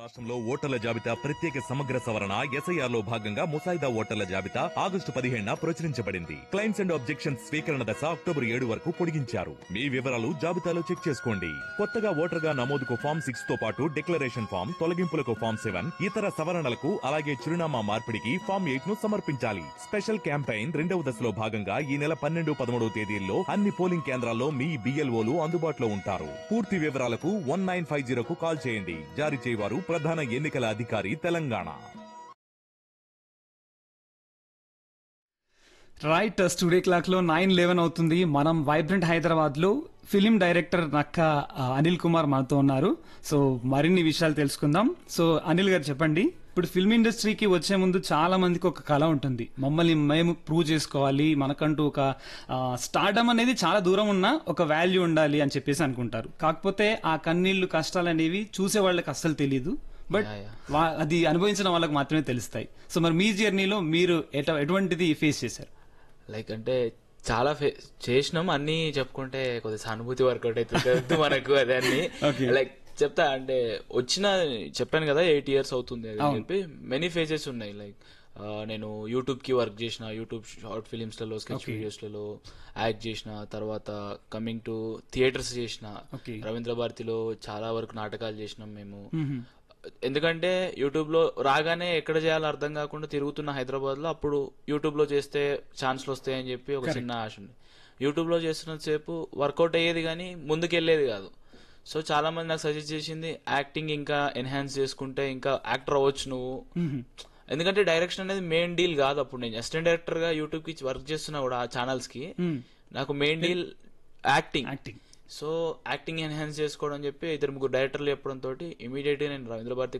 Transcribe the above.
రాష్ట్రంలో ఓటర్ల జాబితా ప్రత్యేక సమగ్ర సవరణ ఎస్ఐఆర్ లో భాగంగా ముసాయిదా ఓటర్ల జాబితా ఆగస్టు పదిహేడున ప్రచురించబడింది క్లైమ్స్ అండ్ ఆబ్జెక్షన్స్ స్వీకరణ దశ అక్టోబర్ ఏడు వరకు పొడిగించారు మీ వివరాలు జాబితాలో చెక్ చేసుకోండి కొత్తగా ఓటర్ గా నమోదుకు ఫామ్ సిక్స్ తో పాటు డిక్లరేషన్ ఫామ్ తొలగింపులకు ఫామ్ సెవెన్ ఇతర సవరణలకు అలాగే చిరునామా మార్పిడికి ఫామ్ ఎయిట్ ను సమర్పించాలి స్పెషల్ క్యాంపెయిన్ రెండవ దశలో భాగంగా ఈ నెల పన్నెండు పదమూడవ తేదీల్లో అన్ని పోలింగ్ కేంద్రాల్లో మీ బిఎల్ఓలు అందుబాటులో ఉంటారు పూర్తి వివరాలకు వన్ నైన్ ఫైవ్ జీరోకు కాల్ చేయండి జారీ చేయవారు ప్రధాన ఎన్నికల అధికారి తెలంగాణ రైట్ స్టూడియో క్లాక్ లో నైన్ లెవెన్ అవుతుంది మనం వైబ్రెంట్ హైదరాబాద్ లో ఫిలిం డైరెక్టర్ నక్క ఆ, అనిల్ కుమార్ మనతో ఉన్నారు సో మరిన్ని విషయాలు తెలుసుకుందాం సో అనిల్ గారు చెప్పండి ఇప్పుడు ఫిల్మ్ ఇండస్ట్రీకి వచ్చే ముందు చాలా మందికి ఒక కళ ఉంటుంది మమ్మల్ని మేము ప్రూవ్ చేసుకోవాలి మనకంటూ ఒక స్టార్డమ్ అనేది చాలా దూరం ఉన్న ఒక వాల్యూ ఉండాలి అని చెప్పేసి అనుకుంటారు కాకపోతే ఆ కన్నీళ్లు కష్టాలు అనేవి చూసే వాళ్ళకి అస్సలు తెలియదు బట్ వా- అది అనుభవించిన వాళ్ళకి మాత్రమే తెలుస్తాయి సో మరి మీ జర్నీలో మీరు ఎట- ఎటువంటిది ఫేస్ చేశారు లైక్ అంటే చాలా ఫే- చేసినాం అన్ని చెప్పుకుంటే కొద్దిగా సానుభూతి వర్కౌట్ అవుతుంది మనకు అదే అన్ని Okay. లైక్ చెప్తా అంటే వచ్చిన చెప్పాను కదా ఎయిట్ ఇయర్స్ అవుతుంది అది అని చెప్పి మెనీ ఫేజెస్ ఉన్నాయి లైక్ నేను యూట్యూబ్ కి వర్క్ చేసిన యూట్యూబ్ షార్ట్ ఫిలిమ్స్ లలో స్కెచ్ వీడియోస్ లలో యాక్ట్ చేసిన తర్వాత కమింగ్ టు థియేటర్స్ చేసిన Okay. రవీంద్ర భారతిలో చాలా వరకు నాటకాలు చేసినాం మేము ఎందుకంటే యూట్యూబ్ లో రాగానే ఎక్కడ చేయాలో అర్థం కాకుండా తిరుగుతున్న హైదరాబాద్ లో అప్పుడు యూట్యూబ్ లో చేస్తే ఛాన్స్లు వస్తాయని చెప్పి ఒక చిన్న ఆశ ఉంది యూట్యూబ్ లో చేస్తున్నంత సేపు వర్కౌట్ అయ్యేది కానీ ముందుకెళ్లేది కాదు సో చాలా మంది నాకు సజెస్ట్ చేసింది యాక్టింగ్ ఇంకా ఎన్హాన్స్ చేసుకుంటే ఇంకా యాక్టర్ అవ్వచ్చు నువ్వు ఎందుకంటే డైరెక్షన్ అనేది మెయిన్ డీల్ కాదు అప్పుడు నేను అసిస్టెంట్ డైరెక్టర్ గా యూట్యూబ్ కి వర్క్ చేస్తున్నా కూడా ఆ ఛానల్స్ కి నాకు main deal acting acting so acting enhance చేసుకోవడం అని చెప్పి ఇద్దరు ముగ్గురు డైరెక్టర్లు చెప్పడం తోటి ఇమీడియట్ గా నేను రవీంద్ర భారతి